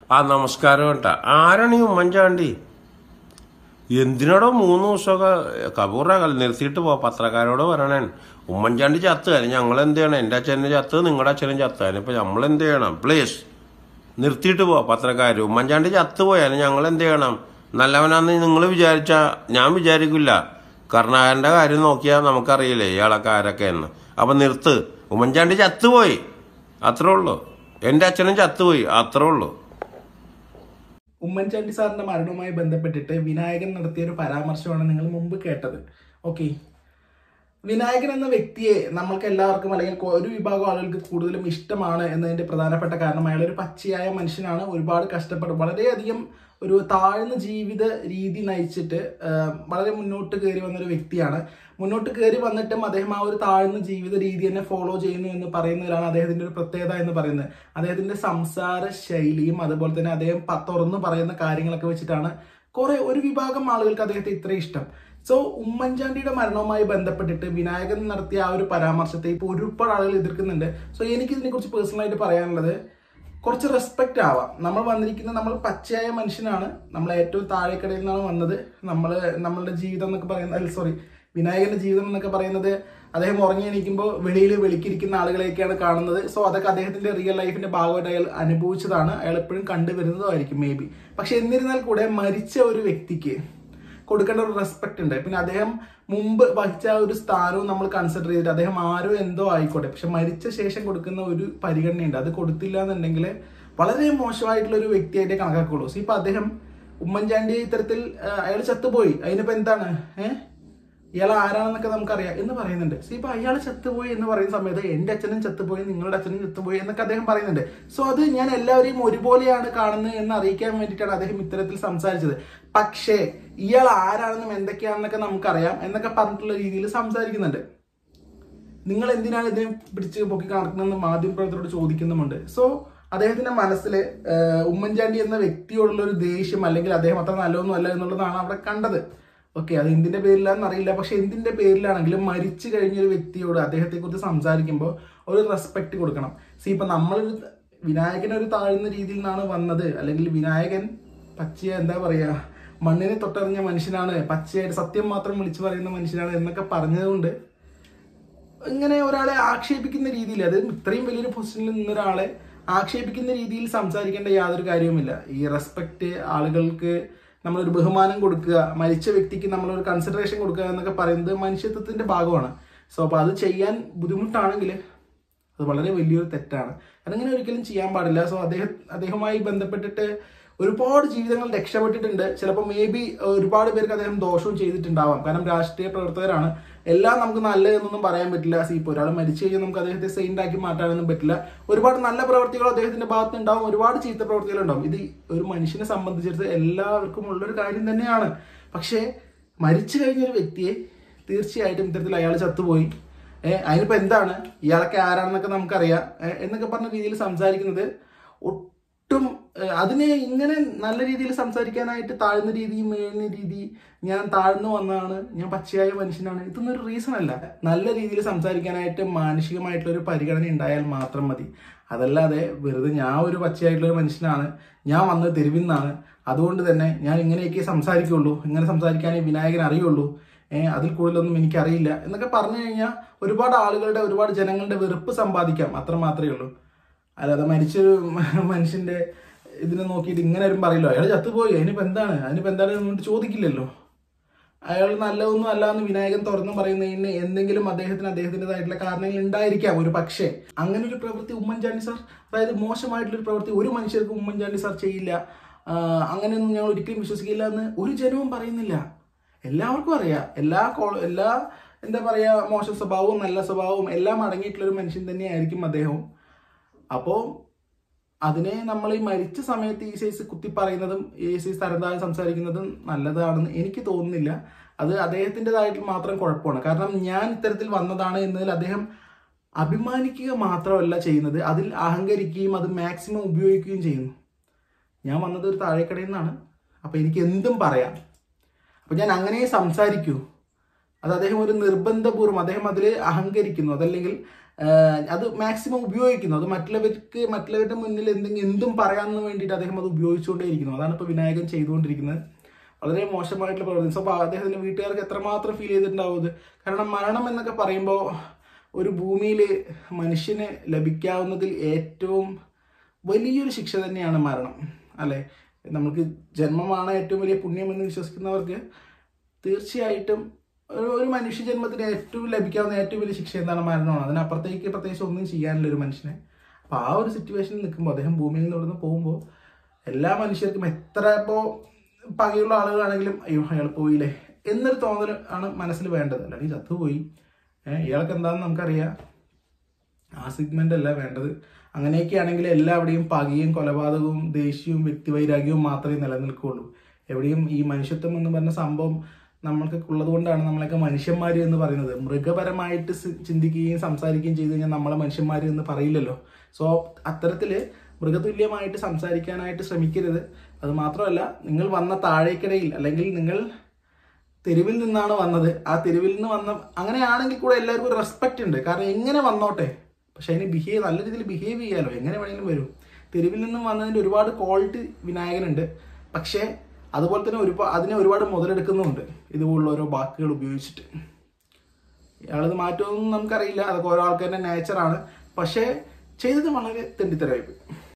ആ നമസ്കാരം കേട്ടാ ആരാണ് ഈ ഉമ്മൻചാണ്ടി എന്തിനാടോ മൂന്ന് ദിവസമൊക്കെ കപൂറാകൽ നിർത്തിയിട്ട് പോ പത്രക്കാരോട് പറയണേ ഉമ്മൻചാണ്ടി ചത്ത് കാര്യം ഞങ്ങൾ എന്ത് ചെയ്യണം എൻ്റെ അച്ഛനും ചത്ത് നിങ്ങളുടെ അച്ഛനും ചത്ത് കാര്യം ഇപ്പം നമ്മൾ എന്ത് ചെയ്യണം പ്ലീസ് നിർത്തിയിട്ട് പോ പത്രക്കാർ ഉമ്മൻചാണ്ടി ചത്ത് പോയാലും ഞങ്ങൾ എന്ത് ചെയ്യണം നല്ലവനാന്ന് നിങ്ങൾ വിചാരിച്ച ഞാൻ വിചാരിക്കില്ല കർണാകരൻ്റെ കാര്യം നോക്കിയാൽ നമുക്കറിയില്ലേ ഇയാളൊക്കെ ആരൊക്കെയെന്ന് അപ്പം നിർത്ത് ഉമ്മൻചാണ്ടി ചത്തുപോയി അത്രേ ഉള്ളൂ എൻ്റെ അച്ഛനും ചത്തുപോയി അത്രേ ഉള്ളൂ ഉമ്മൻചാണ്ടി സാറിന്റെ മരണവുമായി ബന്ധപ്പെട്ടിട്ട് വിനായകൻ നടത്തിയ ഒരു പരാമർശമാണ് നിങ്ങൾ മുമ്പ് കേട്ടത് ഓക്കെ വിനായകൻ എന്ന വ്യക്തിയെ നമ്മൾക്ക് എല്ലാവർക്കും അല്ലെങ്കിൽ കൊ- ഒരു വിഭാഗം ആളുകൾക്ക് കൂടുതലും ഇഷ്ടമാണ് എന്നതിന്റെ പ്രധാനപ്പെട്ട കാരണം അയാൾ ഒരു പച്ചയായ മനുഷ്യനാണ് ഒരുപാട് കഷ്ടപ്പെടും വളരെയധികം ഒരു താഴ്ന്ന ജീവിത രീതി നയിച്ചിട്ട് ആ, വളരെ മുന്നോട്ട് കയറി വന്ന ഒരു വ്യക്തിയാണ് മുന്നോട്ട് കയറി വന്നിട്ടും അദ്ദേഹം ആ ഒരു താഴ്ന്ന ജീവിത രീതി തന്നെ ഫോളോ ചെയ്യുന്നു എന്ന് പറയുന്നതിലാണ് അദ്ദേഹത്തിന്റെ ഒരു പ്രത്യേകത എന്ന് പറയുന്നത് അദ്ദേഹത്തിന്റെ സംസാര ശൈലിയും അതുപോലെ തന്നെ അദ്ദേഹം പ- തുറന്നു പറയുന്ന കാര്യങ്ങളൊക്കെ വെച്ചിട്ടാണ് കുറെ ഒരു വിഭാഗം ആളുകൾക്ക് അദ്ദേഹത്തെ ഇത്ര ഇഷ്ടം സോ ഉമ്മൻചാണ്ടിയുടെ മരണവുമായി ബന്ധപ്പെട്ടിട്ട് വിനായകൻ നടത്തിയ ആ ഒരു പരാമർശത്തെ ഇപ്പോൾ ഒരുപാട് ആളുകൾ എതിർക്കുന്നുണ്ട് സോ എനിക്ക് ഇതിനെ കുറിച്ച് പേഴ്സണലായിട്ട് പറയാനുള്ളത് കുറച്ച് റെസ്പെക്റ്റ് ആവാം നമ്മൾ വന്നിരിക്കുന്ന നമ്മൾ പച്ചയായ മനുഷ്യനാണ് നമ്മൾ ഏറ്റവും താഴേക്കടയിൽ നിന്നാണ് വന്നത് നമ്മൾ നമ്മളുടെ ജീവിതം എന്നൊക്കെ പറയുന്നത് സോറി വിനായകന്റെ ജീവിതം എന്നൊക്കെ പറയുന്നത് അദ്ദേഹം ഉറങ്ങി എണീക്കുമ്പോൾ വെളിയിൽ വെളിക്കിരിക്കുന്ന ആളുകളെയൊക്കെയാണ് കാണുന്നത് സോ അതൊക്കെ അദ്ദേഹത്തിന്റെ റിയൽ ലൈഫിന്റെ ഭാഗമായിട്ട് അയാൾ അനുഭവിച്ചതാണ് അയാൾ എപ്പോഴും കണ്ടുവരുന്നതായിരിക്കും മേ ബി പക്ഷെ എന്നിരുന്നാൽ കൂടെ മരിച്ച ഒരു വ്യക്തിക്ക് കൊടുക്കേണ്ട ഒരു റെസ്പെക്ട് ഉണ്ട് പിന്നെ അദ്ദേഹം മുമ്പ് വഹിച്ച ആ ഒരു സ്ഥാനവും നമ്മൾ കൺസിഡർ ചെയ്തിട്ട് അദ്ദേഹം ആരോ എന്തോ ആയിക്കോട്ടെ പക്ഷെ മരിച്ച ശേഷം കൊടുക്കുന്ന ഒരു പരിഗണനയുണ്ട് അത് കൊടുത്തില്ല എന്നുണ്ടെങ്കിൽ വളരെ മോശമായിട്ടുള്ള ഒരു വ്യക്തിയായിട്ടേ കണക്കാക്കുള്ളൂ സോ ഇപ്പൊ അദ്ദേഹം ഉമ്മൻചാണ്ടി ഇത്തരത്തിൽ അയാൾ ചത്തുപോയി അതിനിപ്പോ എന്താണ് ഏഹ് ഇയാൾ ആരാണെന്നൊക്കെ നമുക്കറിയാം എന്ന് പറയുന്നുണ്ട് സോ ഇപ്പൊ അയാൾ ചത്തുപോയി എന്ന് പറയുന്ന സമയത്ത് എന്റെ അച്ഛനും ചത്തുപോയി നിങ്ങളുടെ അച്ഛനും ചത്തുപോയി എന്നൊക്കെ അദ്ദേഹം പറയുന്നുണ്ട് സോ അത് ഞാൻ എല്ലാവരെയും ഒരുപോലെയാണ് കാണുന്നത് എന്ന് അറിയിക്കാൻ വേണ്ടിയിട്ടാണ് അദ്ദേഹം ഇത്തരത്തിൽ സംസാരിച്ചത് പക്ഷേ ഇയാൾ ആരാണെന്നും എന്തൊക്കെയാണെന്നൊക്കെ നമുക്കറിയാം എന്നൊക്കെ പറഞ്ഞിട്ടുള്ള രീതിയിൽ സംസാരിക്കുന്നുണ്ട് നിങ്ങൾ എന്തിനാണ് ഇതിനെ പിടിച്ച് പൊക്കി കാണിക്കുന്നതെന്ന് മാധ്യമപ്രവർത്തകരോട് ചോദിക്കുന്നുമുണ്ട് സോ അദ്ദേഹത്തിന്റെ മനസ്സിൽ ഉമ്മൻചാണ്ടി എന്ന വ്യക്തിയോടുള്ള ഒരു ദേഷ്യം അല്ലെങ്കിൽ അദ്ദേഹം അത്ര നല്ലതൊന്നും അല്ല എന്നുള്ളതാണ് അവിടെ കണ്ടത് ഓക്കെ അത് എന്തിന്റെ പേരിലാണെന്ന് അറിയില്ല പക്ഷെ എന്തിന്റെ പേരിലാണെങ്കിലും മരിച്ചു കഴിഞ്ഞ ഒരു വ്യക്തിയോട് അദ്ദേഹത്തെ കുറിച്ച് സംസാരിക്കുമ്പോൾ ഒരു റെസ്പെക്ട് കൊടുക്കണം സി ഇപ്പൊ നമ്മളൊരു വിനായകൻ ഒരു താഴ്ന്ന രീതിയിൽ നിന്നാണ് വന്നത് അല്ലെങ്കിൽ വിനായകൻ പച്ചയ എന്താ പറയാ മണ്ണിനെ തൊട്ടറിഞ്ഞ മനുഷ്യനാണ് പച്ചയായിട്ട് സത്യം മാത്രം വിളിച്ചു പറയുന്ന മനുഷ്യനാണ് എന്നൊക്കെ പറഞ്ഞതുകൊണ്ട് ഇങ്ങനെ ഒരാളെ ആക്ഷേപിക്കുന്ന രീതിയിൽ അത് ഇത്രയും വലിയൊരു പൊസിഷനിൽ നിന്ന ഒരാളെ ആക്ഷേപിക്കുന്ന രീതിയിൽ സംസാരിക്കേണ്ട യാതൊരു കാര്യവുമില്ല ഈ റെസ്പെക്ട് ആളുകൾക്ക് നമ്മളൊരു ബഹുമാനം കൊടുക്കുക മരിച്ച വ്യക്തിക്ക് നമ്മളൊരു കൺസിഡറേഷൻ കൊടുക്കുക എന്നൊക്കെ പറയുന്നത് മനുഷ്യത്വത്തിന്റെ ഭാഗമാണ് സോ അപ്പോൾ അത് ചെയ്യാൻ ബുദ്ധിമുട്ടാണെങ്കിൽ അത് വളരെ വലിയൊരു തെറ്റാണ് അതങ്ങനെ ഒരിക്കലും ചെയ്യാൻ പാടില്ല സോ അദ്ദേഹം അദ്ദേഹവുമായി ബന്ധപ്പെട്ടിട്ട് ഒരുപാട് ജീവിതങ്ങൾ രക്ഷപ്പെട്ടിട്ടുണ്ട് ചിലപ്പോൾ മേ ബി ഒരുപാട് പേർക്ക് അദ്ദേഹം ദോഷവും ചെയ്തിട്ടുണ്ടാവാം കാരണം രാഷ്ട്രീയ പ്രവർത്തകരാണ് എല്ലാം നമുക്ക് നല്ലതെന്നൊന്നും പറയാൻ പറ്റില്ല സി ഇപ്പോൾ ഒരാൾ മരിച്ചു കഴിഞ്ഞാൽ നമുക്ക് അദ്ദേഹത്തെ സെയിൻ്റ് ആക്കി മാറ്റാനൊന്നും പറ്റില്ല ഒരുപാട് നല്ല പ്രവർത്തികൾ അദ്ദേഹത്തിന്റെ ഭാഗത്ത് ഉണ്ടാവും ഒരുപാട് ചീത്ത പ്രവർത്തികൾ ഉണ്ടാവും ഇത് ഒരു മനുഷ്യനെ സംബന്ധിച്ചിടത്ത് എല്ലാവർക്കും ഉള്ളൊരു കാര്യം തന്നെയാണ് പക്ഷേ മരിച്ചു കഴിഞ്ഞ ഒരു വ്യക്തിയെ തീർച്ചയായിട്ടും ഇത്തരത്തിൽ അയാൾ ചത്തുപോയി ഏഹ് അതിനിപ്പോ എന്താണ് ഇയാളൊക്കെ ആരാണെന്നൊക്കെ നമുക്കറിയാം ഏഹ് എന്നൊക്കെ പറഞ്ഞ രീതിയിൽ സംസാരിക്കുന്നത് ഒട്ടും ഏഹ് അതിനെ ഇങ്ങനെ നല്ല രീതിയിൽ സംസാരിക്കാനായിട്ട് താഴ്ന്ന രീതി മേഴുന്ന രീതി ഞാൻ താഴ്ന്നു വന്നതാണ് ഞാൻ പച്ചയായ മനുഷ്യനാണ് ഇതൊന്നും ഒരു റീസൺ അല്ല നല്ല രീതിയിൽ സംസാരിക്കാനായിട്ട് മാനസികമായിട്ടുള്ള ഒരു പരിഗണന ഉണ്ടായാൽ മാത്രം മതി അതല്ലാതെ വെറുതെ ഞാൻ ഒരു പച്ചയായിട്ടുള്ള ഒരു മനുഷ്യനാണ് ഞാൻ വന്നത് തെരുവിൽ നിന്നാണ് അതുകൊണ്ട് തന്നെ ഞാൻ ഇങ്ങനെയൊക്കെ സംസാരിക്കുള്ളൂ ഇങ്ങനെ സംസാരിക്കാനേ വിനായകൻ അറിയുള്ളൂ ഏഹ് അതിൽ കൂടുതലൊന്നും എനിക്കറിയില്ല എന്നൊക്കെ പറഞ്ഞു കഴിഞ്ഞാൽ ഒരുപാട് ആളുകളുടെ ഒരുപാട് ജനങ്ങളുടെ വെറുപ്പ് സമ്പാദിക്കാം അത്ര മാത്രമേ ഉള്ളൂ അല്ലാതെ മരിച്ചൊരു മനുഷ്യന്റെ ഇതിനെ നോക്കിയിട്ട് ഇങ്ങനെ വരും പറയില്ലോ അയാൾ ചത്തുപോയി അതിനിപ്പോ എന്താണ് അതിനിപ്പോ എന്താണ് എന്നിട്ട് ചോദിക്കില്ലല്ലോ അയാൾ നല്ലതൊന്നും അല്ല എന്ന് വിനായകൻ തുറന്നു പറയുന്നതിന് എന്തെങ്കിലും അദ്ദേഹത്തിന് അദ്ദേഹത്തിൻ്റെതായിട്ടുള്ള കാരണങ്ങൾ ഉണ്ടായിരിക്കാം ഒരു പക്ഷേ അങ്ങനെ ഒരു പ്രവൃത്തി ഉമ്മൻചാണ്ടി സാർ അതായത് മോശമായിട്ടുള്ള ഒരു പ്രവൃത്തി ഒരു മനുഷ്യർക്ക് ഉമ്മൻചാണ്ടി സാർ ചെയ്യില്ല ആ, അങ്ങനെയൊന്നും ഞങ്ങൾ ഒരിക്കലും വിശ്വസിക്കില്ല എന്ന് ഒരു ജനവും പറയുന്നില്ല എല്ലാവർക്കും അറിയാം എല്ലാ കോ- എല്ലാ എന്താ പറയാ മോശം സ്വഭാവവും നല്ല സ്വഭാവവും എല്ലാം അടങ്ങിയിട്ടുള്ള ഒരു മനുഷ്യൻ തന്നെയായിരിക്കും അദ്ദേഹവും അപ്പോൾ അതിനെ നമ്മൾ ഈ മരിച്ച സമയത്ത് ഈ സൈസ് കുത്തി പറയുന്നതും ഈ സൈസ് തരംതാഴ് സംസാരിക്കുന്നതും നല്ലതാണെന്ന് എനിക്ക് തോന്നുന്നില്ല അത് അദ്ദേഹത്തിൻ്റെതായിട്ട് മാത്രം കുഴപ്പമാണ് കാരണം ഞാൻ ഇത്തരത്തിൽ വന്നതാണ് എന്നതിൽ അദ്ദേഹം അഭിമാനിക്കുക മാത്രമല്ല ചെയ്യുന്നത് അതിൽ അഹങ്കരിക്കുകയും അത് മാക്സിമം ഉപയോഗിക്കുകയും ചെയ്യുന്നു ഞാൻ വന്നത് ഒരു താഴേക്കടയിൽ നിന്നാണ് അപ്പോൾ എനിക്ക് എന്തും പറയാം അപ്പോൾ ഞാൻ അങ്ങനെ സംസാരിക്കൂ അത് അദ്ദേഹം ഒരു നിർബന്ധപൂർവ്വം അദ്ദേഹം അതിൽ അഹങ്കരിക്കുന്നു അതല്ലെങ്കിൽ ആഹ് അത് മാക്സിമം ഉപയോഗിക്കുന്നു അത് മറ്റുള്ളവർക്ക് മറ്റുള്ളവരുടെ മുന്നിൽ എന്തെങ്കിലും എന്തും പറയാമെന്ന് വേണ്ടിയിട്ട് അദ്ദേഹം അത് ഉപയോഗിച്ചുകൊണ്ടേയിരിക്കുന്നു അതാണ് ഇപ്പോൾ വിനായകൻ ചെയ്തുകൊണ്ടിരിക്കുന്നത് വളരെ മോശമായിട്ടുള്ള പ്രവർത്തനം സോ അപ്പോൾ അദ്ദേഹത്തിന്റെ വീട്ടുകാർക്ക് എത്രമാത്രം ഫീൽ ചെയ്തിട്ടുണ്ടാവും ഇത് കാരണം മരണം എന്നൊക്കെ പറയുമ്പോൾ ഒരു ഭൂമിയിൽ മനുഷ്യന് ലഭിക്കാവുന്നതിൽ ഏറ്റവും വലിയൊരു ശിക്ഷ തന്നെയാണ് മരണം അല്ലെ നമുക്ക് ജന്മമാണ് ഏറ്റവും വലിയ പുണ്യം എന്ന് വിശ്വസിക്കുന്നവർക്ക് തീർച്ചയായിട്ടും ഒരു ഒരു മനുഷ്യ ജന്മത്തിന് ഏറ്റവും ലഭിക്കാവുന്ന ഏറ്റവും വലിയ ശിക്ഷ എന്താണ് മരണമാണ് അതിനപ്പുറത്തേക്ക് പ്രത്യേകിച്ച് ഒന്നും ചെയ്യാനില്ല ഒരു മനുഷ്യനെ അപ്പൊ ആ ഒരു സിറ്റുവേഷനിൽ നിൽക്കുമ്പോൾ അദ്ദേഹം ഭൂമിയിൽ നിന്ന് ഇവിടുന്ന് പോകുമ്പോൾ എല്ലാ മനുഷ്യർക്കും എത്ര ഇപ്പോൾ പകയുള്ള ആളുകളാണെങ്കിലും അയ്യോ അയാൾ പോയില്ലേ എന്നൊരു തോന്നൽ ആണ് മനസ്സിൽ വേണ്ടത് അല്ലെങ്കിൽ ചത്തുപോയി ഏഹ് ഇയാൾക്ക് എന്താണെന്ന് നമുക്കറിയാം ആ സിഗ്മെന്റ് അല്ല വേണ്ടത് അങ്ങനെയൊക്കെ ആണെങ്കിൽ എല്ലാവിടെയും പകയും കൊലപാതകവും ദേഷ്യവും വ്യക്തിവൈരാഗ്യവും മാത്രമേ നിലനിൽക്കുകയുള്ളൂ എവിടെയും ഈ മനുഷ്യത്വം എന്ന് പറഞ്ഞ സംഭവം നമ്മൾക്കൊക്കെ ഉള്ളത് കൊണ്ടാണ് നമ്മളൊക്കെ മനുഷ്യന്മാർ എന്ന് പറയുന്നത് മൃഗപരമായിട്ട് സി- ചിന്തിക്കുകയും സംസാരിക്കുകയും ചെയ്തു കഴിഞ്ഞാൽ നമ്മളെ മനുഷ്യന്മാർ എന്ന് പറയില്ലല്ലോ സോ അത്തരത്തില് മൃഗതുല്യമായിട്ട് സംസാരിക്കാനായിട്ട് ശ്രമിക്കരുത് അത് മാത്രമല്ല നിങ്ങൾ വന്ന താഴേക്കിടയിൽ അല്ലെങ്കിൽ നിങ്ങൾ തെരുവിൽ നിന്നാണ് വന്നത് ആ തെരുവിൽ നിന്ന് വന്ന അങ്ങനെയാണെങ്കിൽ കൂടെ എല്ലാവർക്കും ഒരു റെസ്പെക്റ്റ് ഉണ്ട് കാരണം എങ്ങനെ വന്നോട്ടെ പക്ഷെ അതിന് ബിഹേവ് നല്ല രീതിയിൽ ബിഹേവ് ചെയ്യാലോ എങ്ങനെ വേണമെങ്കിലും വരും തെരുവിൽ നിന്നും വന്നതിന്റെ ഒരുപാട് ക്വാളിറ്റി വിനായകനുണ്ട് പക്ഷേ അതുപോലെ തന്നെ ഒരുപാട് അതിനെ ഒരുപാട് മുതലെടുക്കുന്നുമുണ്ട് ഇതുപോലുള്ള ഓരോ വാക്കുകൾ ഉപയോഗിച്ചിട്ട് ഇയാളത് മാറ്റുമെന്നും നമുക്കറിയില്ല അതൊക്കെ ഓരോ ആൾക്കാരുടെ നേച്ചറാണ് പക്ഷേ ചെയ്തത് വളരെ തെണ്ടിത്തരമായി പോയി